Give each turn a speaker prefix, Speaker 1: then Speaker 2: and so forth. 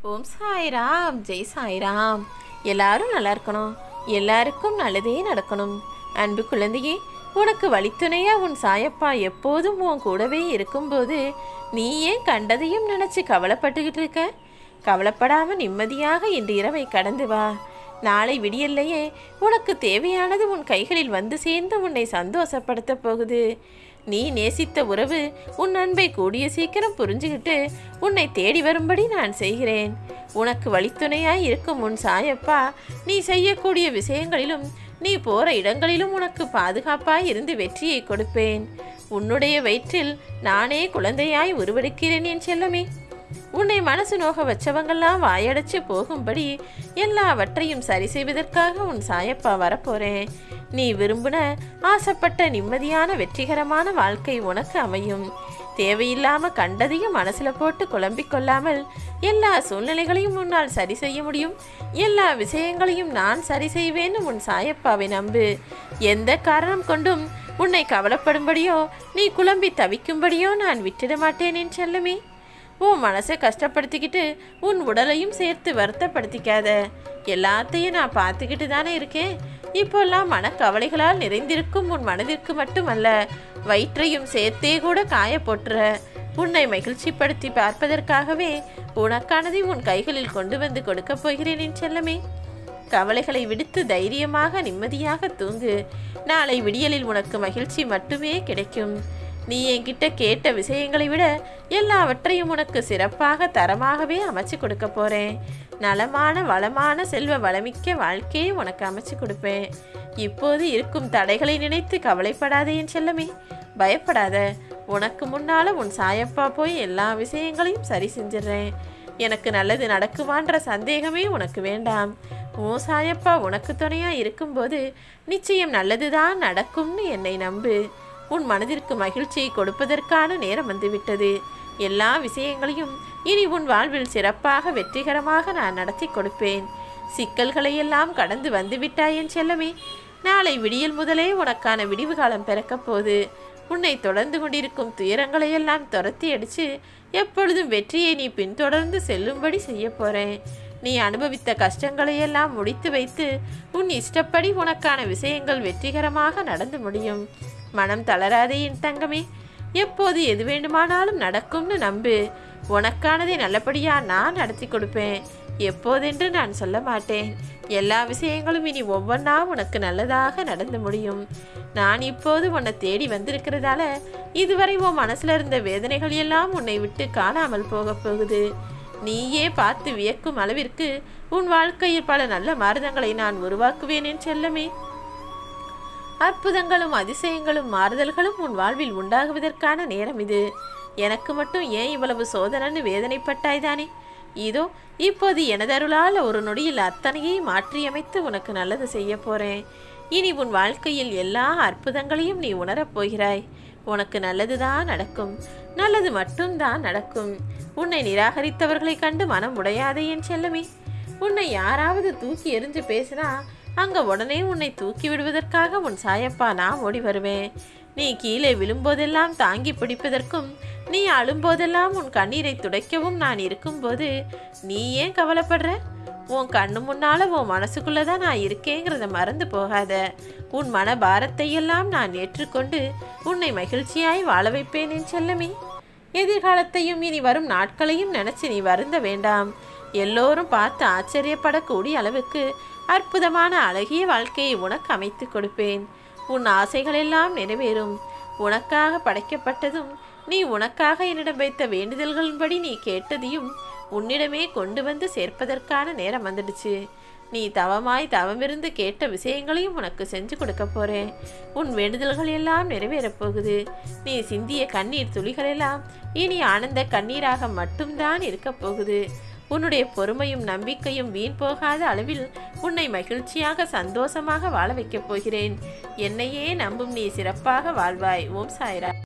Speaker 1: ஓம் சாய்ராம் ஜெய் சாய்ராம் எல்லாரும் நல்லா இருக்கணும் எல்லாருக்கும் நல்லதே நடக்கணும் அன்பு குழந்தையே உனக்கு வழித்துணையா உன் சாயப்பா எப்போதும் உன் கூடவே இருக்கும்போது நீ ஏன் கண்டதையும் நினைச்சு கவலைப்பட்டுக்கிட்டு இருக்க கவலைப்படாம நிம்மதியாக இன்று இரவை கடந்து வா நாளை விடியல்லையே உனக்கு தேவையானது உன் கைகளில் வந்து சேர்ந்து உன்னை சந்தோஷப்படுத்த போகுது நீ நேசித்த உறவு உன் அன்பை கூடிய சீக்கிரம் புரிஞ்சுக்கிட்டு உன்னை தேடி வரும்படி நான் செய்கிறேன் உனக்கு வழித்துணையாய் இருக்கும் உன் சாயப்பா நீ செய்யக்கூடிய விஷயங்களிலும் நீ போற இடங்களிலும் உனக்கு பாதுகாப்பாய் இருந்து வெற்றியை கொடுப்பேன் உன்னுடைய வயிற்றில் நானே குழந்தையாய் உருவெடுக்கிறேன் என் செல்லமே உன்னை மனசு நோக வச்சவங்கெல்லாம் வாயடைச்சு போகும்படி எல்லாவற்றையும் சரி செய்வதற்காக உன் சாயப்பா வரப்போறேன் நீ விரும்பின ஆசைப்பட்ட நிம்மதியான வெற்றிகரமான வாழ்க்கை உனக்கு அமையும் தேவையில்லாம கண்டதையும் மனசுல போட்டு குழம்பிக் கொள்ளாமல் எல்லா சூழ்நிலைகளையும் உன்னால் சரி செய்ய முடியும் எல்லா விஷயங்களையும் நான் சரி செய்வேன்னு உன் சாயப்பாவை நம்பு எந்த காரணம் கொண்டும் உன்னை கவலைப்படும்படியோ நீ குழம்பி தவிக்கும்படியோ நான் விட்டுட மாட்டேன் என் செல்லமே உன் மனசை கஷ்டப்படுத்திக்கிட்டு உன் உடலையும் சேர்த்து வருத்தப்படுத்திக்காத எல்லாத்தையும் நான் பார்த்துக்கிட்டு தானே இருக்கேன் இப்போல்லாம் மனக்கவலைகளால் நிறைந்திருக்கும் உன் மனதிற்கு மட்டுமல்ல வயிற்றையும் சேர்த்தே கூட காய போட்டுற உன்னை மகிழ்ச்சிப்படுத்தி பார்ப்பதற்காகவே உனக்கானதை உன் கைகளில் கொண்டு வந்து கொடுக்கப் போகிறேன் என் செல்லமே கவலைகளை விடுத்து தைரியமாக நிம்மதியாக தூங்கு நாளை விடியலில் உனக்கு மகிழ்ச்சி மட்டுமே கிடைக்கும் நீ என்கிட்ட கேட்ட விஷயங்களை விட எல்லாவற்றையும் உனக்கு சிறப்பாக தரமாகவே அமைச்சு கொடுக்க போறேன் நலமான வளமான செல்வ வளமிக்க வாழ்க்கையை உனக்கு அமைச்சு கொடுப்பேன் இப்போது இருக்கும் தடைகளை நினைத்து கவலைப்படாதே என் செல்லமே பயப்படாத உனக்கு முன்னால உன் சாயப்பா போய் எல்லா விஷயங்களையும் சரி செஞ்சிடுறேன் எனக்கு நல்லது நடக்குமான்ற சந்தேகமே உனக்கு வேண்டாம் ஓ சாயப்பா உனக்கு துணையா இருக்கும்போது நிச்சயம் நல்லதுதான் நடக்கும்னு என்னை நம்பு உன் மனதிற்கு மகிழ்ச்சியை கொடுப்பதற்கான நேரம் வந்துவிட்டது எல்லா விஷயங்களையும் இனி உன் வாழ்வில் சிறப்பாக வெற்றிகரமாக நான் நடத்தி கொடுப்பேன் சிக்கல்களை எல்லாம் கடந்து வந்துவிட்டாய் என் செல்லமே நாளை விடியல் முதலே உனக்கான விடிவு காலம் பிறக்கப் போது உன்னை தொடர்ந்து கொண்டிருக்கும் துயரங்களை எல்லாம் துரத்தி அடிச்சு எப்பொழுதும் வெற்றியை நீ பின்தொடர்ந்து செல்லும்படி செய்ய போறேன் நீ அனுபவித்த கஷ்டங்களை எல்லாம் முடித்து வைத்து உன் இஷ்டப்படி உனக்கான விஷயங்கள் வெற்றிகரமாக நடந்து முடியும் மனம் தளராதே என் தங்கமே எப்போது எது வேண்டுமானாலும் நடக்கும்னு நம்பு உனக்கானதை நல்லபடியா நான் நடத்தி கொடுப்பேன் எப்போதென்று நான் சொல்ல மாட்டேன் எல்லா விஷயங்களும் இனி ஒவ்வொன்றா உனக்கு நல்லதாக நடந்து முடியும் நான் இப்போது உன்னை தேடி வந்திருக்கிறதால இதுவரை உன் மனசுல இருந்த வேதனைகள் எல்லாம் உன்னை விட்டு காணாமல் போக போகுது நீயே பார்த்து வியக்கும் அளவிற்கு உன் வாழ்க்கையில் பல நல்ல மாறுதங்களை நான் உருவாக்குவேன் என் செல்லமே அற்புதங்களும் அதிசயங்களும் மாறுதல்களும் உன் வாழ்வில் உண்டாகுவதற்கான நேரம் இது எனக்கு மட்டும் ஏன் இவ்வளவு சோதனைன்னு வேதனைப்பட்டாய்தானே இதோ இப்போது எனதருளால் ஒரு நொடியில் அத்தனையை மாற்றியமைத்து உனக்கு நல்லது செய்ய போறேன் இனி உன் வாழ்க்கையில் எல்லா அற்புதங்களையும் நீ உணரப் போகிறாய் உனக்கு நல்லதுதான் நடக்கும் நல்லது மட்டும்தான் நடக்கும் உன்னை நிராகரித்தவர்களை கண்டு மனம் உடையாதே என் செல்லமே உன்னை யாராவது தூக்கி எறிஞ்சு பேசினா அங்க உடனே உன்னை தூக்கி விடுவதற்காக உன் சாயப்பா நான் ஓடி வருவேன் நீ கீழே விழும்போதெல்லாம் தாங்கி பிடிப்பதற்கும் நீ அழும்போதெல்லாம் உன் கண்ணீரை துடைக்கவும் நான் இருக்கும்போது நீ ஏன் கவலைப்படுற உன் கண்ணு முன்னால உன் மனசுக்குள்ளதான் நான் இருக்கேங்கிறத மறந்து போகாத உன் மன பாரத்தை எல்லாம் நான் ஏற்றுக்கொண்டு உன்னை மகிழ்ச்சியாய் வாழ வைப்பேன் என் செல்லமே எதிர்காலத்தையும் இனி வரும் நாட்களையும் நினைச்சு நீ வருந்த வேண்டாம் எல்லோரும் பார்த்து ஆச்சரியப்படக்கூடிய அளவுக்கு அற்புதமான அழகிய வாழ்க்கையை உனக்கு அமைத்து கொடுப்பேன் உன் ஆசைகள் எல்லாம் நிறைவேறும் உனக்காக படைக்கப்பட்டதும் நீ உனக்காக என்னிடம் வைத்த வேண்டுதல்களின்படி நீ கேட்டதையும் உன்னிடமே கொண்டு வந்து சேர்ப்பதற்கான நேரம் வந்துடுச்சு நீ தவமாய் தவமிருந்து கேட்ட விஷயங்களையும் உனக்கு செஞ்சு கொடுக்க போறேன் உன் வேண்டுதல்கள் எல்லாம் நிறைவேறப் போகுது நீ சிந்திய கண்ணீர் துளிகள் எல்லாம் இனி ஆனந்த கண்ணீராக மட்டும்தான் இருக்கப் போகுது உன்னுடைய பொறுமையும் நம்பிக்கையும் வீண் போகாத அளவில் உன்னை மகிழ்ச்சியாக சந்தோஷமாக வாழ வைக்கப் போகிறேன் என்னையே நம்பும் நீ சிறப்பாக வாழ்வாய் ஓம் சாய்ரா